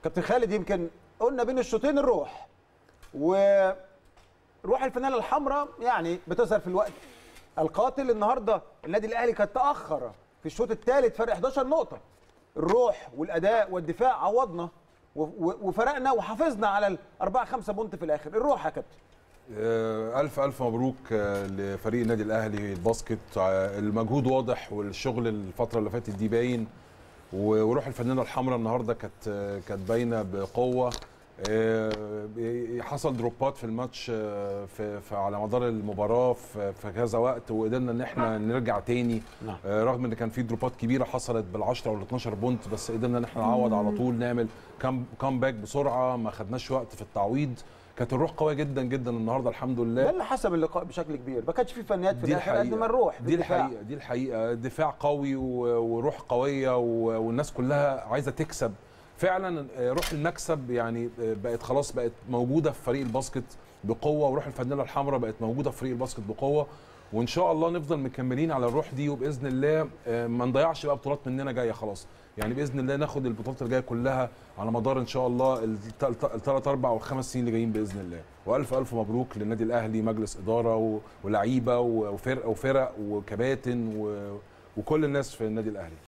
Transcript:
كابتن خالد يمكن قلنا بين الشوطين الروح و روح الفانيلا الحمراء يعني بتظهر في الوقت القاتل النهارده النادي الاهلي كان تاخر في الشوط الثالث فرق 11 نقطه الروح والاداء والدفاع عوضنا و- و- وفرقنا وحافظنا على الأربعة خمسة بونت في الآخر الروح يا كابتن آه، ألف ألف مبروك آه، لفريق النادي الأهلي الباسكت آه، المجهود واضح والشغل الفترة اللي فاتت دي باين و- وروح الفنانة الحمراء النهاردة كانت آه، كانت باينة بقوة آه، حصل دروبات في الماتش آه، في في- على مدار المباراة في في كذا وقت وقدرنا ان احنا نرجع تاني نعم. آه، رغم ان كان في دروبات كبيرة حصلت بال10 وال 12 بونت بس قدرنا ان احنا نعوض على طول نعمل كام كام باك بسرعة ما خدناش وقت في التعويض كانت الروح قويه جدا جدا النهارده الحمد ده لله اللي حسب اللقاء بشكل كبير ما كانش في فنيات في دي الآخر قد ما الحقيقه الروح في دي الدفاع. الحقيقه دي الحقيقه دفاع قوي و- وروح قويه و- والناس كلها عايزه تكسب فعلا آه، روح المكسب يعني آه، بقت خلاص بقت موجوده في فريق الباسكت بقوه وروح الفانيلا الحمراء بقت موجوده في فريق الباسكت بقوه وان شاء الله نفضل مكملين على الروح دي وباذن الله آه، ما نضيعش بقى بطولات مننا جايه خلاص يعني باذن الله ناخد البطولات اللي جايه كلها على مدار ان شاء الله الثلاث اربع او خمس سنين اللي جايين باذن الله والف الف مبروك للنادي الاهلي مجلس اداره و- ولاعيبه و- وفرقه وفرق وكباتن و- وكل الناس في النادي الاهلي